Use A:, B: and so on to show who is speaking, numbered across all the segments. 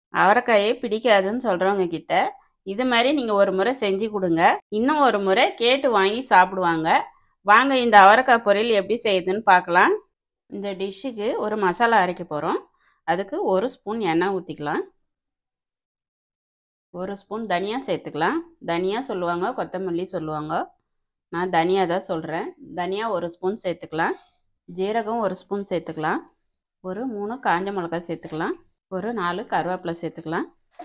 A: அவரைக்காயே பிடிக்காதுன்னு சொல்கிறவங்க கிட்ட இது மாதிரி நீங்கள் ஒரு முறை செஞ்சு கொடுங்க இன்னும் ஒரு முறை கேட்டு வாங்கி சாப்பிடுவாங்க வாங்க இந்த அவரைக்காய் பொரியல் எப்படி செய்யுதுன்னு பார்க்கலாம் இந்த டிஷ்ஷுக்கு ஒரு மசாலா அரைக்க போகிறோம் அதுக்கு ஒரு ஸ்பூன் எண்ணெய் ஊற்றிக்கலாம் ஒரு ஸ்பூன் தனியா சேர்த்துக்கலாம் தனியா சொல்லுவாங்க கொத்தமல்லி சொல்லுவாங்க நான் தனியா தான் சொல்கிறேன் தனியா ஒரு ஸ்பூன் சேர்த்துக்கலாம் ஜீரகம் ஒரு ஸ்பூன் சேர்த்துக்கலாம் ஒரு மூணு காஞ்ச மிளகாய் சேர்த்துக்கலாம் ஒரு நாலு கருவேப்பிலை சேர்த்துக்கலாம்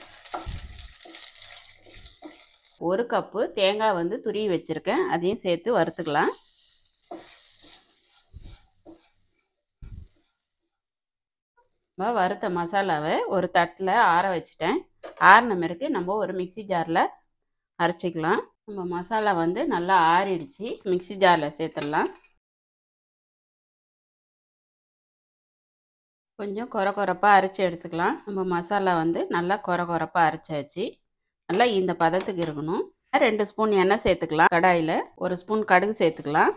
A: ஒரு கப்பு தேங்காய் வந்து துருவி வச்சுருக்கேன் அதையும் சேர்த்து வறுத்துக்கலாம் வறுத்த மசாலாவை ஒரு தட்டில் ஆற வச்சுட்டேன் ஆறின பிறகு நம்ம ஒரு மிக்சி ஜாரில் அரைச்சிக்கலாம் நம்ம மசாலா வந்து நல்லா ஆறிடுச்சு மிக்சி ஜாரில் சேர்த்துடலாம் கொஞ்சம் குறை குறைப்பாக அரைச்சி எடுத்துக்கலாம் நம்ம மசாலா வந்து நல்லா குறை குறைப்பாக அரைச்சாச்சு நல்லா இந்த பதத்துக்கு இருக்கணும் ரெண்டு ஸ்பூன் எண்ணெய் சேர்த்துக்கலாம் கடாயில் ஒரு ஸ்பூன் கடுகு சேர்த்துக்கலாம்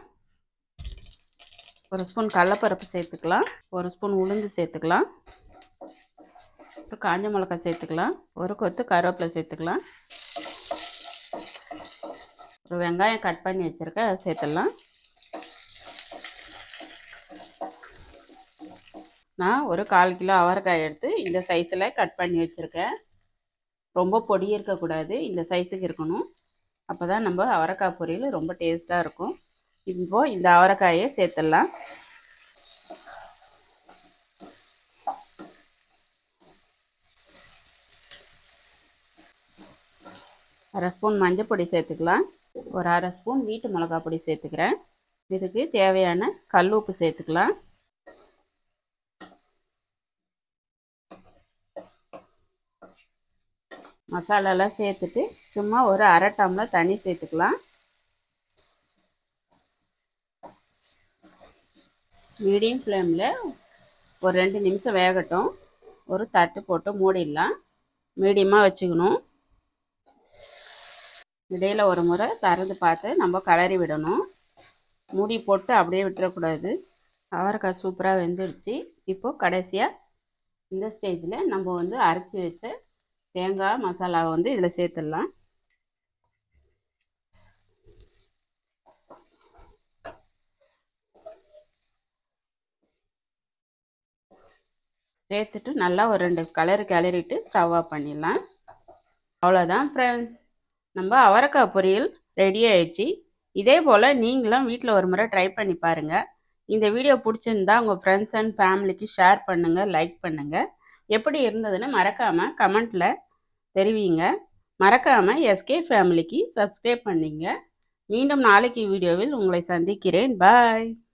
A: ஒரு ஸ்பூன் கடலப்பருப்பு சேர்த்துக்கலாம் ஒரு ஸ்பூன் உளுந்து சேர்த்துக்கலாம் ஒரு காஞ்ச மிளகாய் சேர்த்துக்கலாம் ஒரு கொத்து கருவேப்பிலை சேர்த்துக்கலாம் ஒரு வெங்காயம் கட் பண்ணி வச்சுருக்கேன் அதை சேர்த்துடலாம் நான் ஒரு கால் கிலோ அவரைக்காய் எடுத்து இந்த சைஸில் கட் பண்ணி வச்சுருக்கேன் ரொம்ப பொடி இருக்கக்கூடாது இந்த சைஸுக்கு இருக்கணும் அப்போ தான் நம்ம அவரைக்காய் பொரியல் ரொம்ப டேஸ்ட்டாக இருக்கும் இப்போ இந்த அவரைக்காயை சேர்த்துடலாம் அரை ஸ்பூன் மஞ்சள் பொடி சேர்த்துக்கலாம் ஒரு அரை ஸ்பூன் வீட்டு மிளகா பொடி சேர்த்துக்கிறேன் இதுக்கு தேவையான கல் உப்பு சேர்த்துக்கலாம் மசாலாலாம் சேர்த்துட்டு சும்மா ஒரு அரை டம்ளர் தண்ணி சேர்த்துக்கலாம் மீடியம் ஃப்ளேமில் ஒரு ரெண்டு நிமிஷம் வேகட்டும் ஒரு தட்டு போட்டு மூடிடலாம் மீடியமாக வச்சுக்கணும் இடையில் ஒரு முறை திறந்து பார்த்து நம்ம கலரி விடணும் மூடி போட்டு அப்படியே விட்டுறக்கூடாது அவரைக்காய் சூப்பராக வெந்துடுச்சு இப்போது கடைசியாக இந்த ஸ்டேஜில் நம்ம வந்து அரைச்சி வச்ச தேங்காய் மசாலாவை வந்து இதில் சேர்த்துடலாம் சேர்த்துட்டு நல்லா ஒரு ரெண்டு கலர் கிளறிட்டு ஸ்டவ் ஆஃப் பண்ணிடலாம் அவ்வளோதான் ஃப்ரெண்ட்ஸ் நம்ம அவரைக்காய் பொரியல் ரெடி ஆயிடுச்சு இதே போல் நீங்களும் வீட்டில் ஒரு முறை ட்ரை பண்ணி பாருங்கள் இந்த வீடியோ பிடிச்சிருந்தா உங்கள் ஃப்ரெண்ட்ஸ் அண்ட் ஃபேமிலிக்கு ஷேர் பண்ணுங்கள் லைக் பண்ணுங்கள் எப்படி இருந்ததுன்னு மறக்காமல் கமெண்ட்டில் தெரிவிங்க மறக்காமல் எஸ்கே ஃபேமிலிக்கு சப்ஸ்கிரைப் பண்ணிங்க மீண்டும் நாளைக்கு வீடியோவில் உங்களை சந்திக்கிறேன் பாய்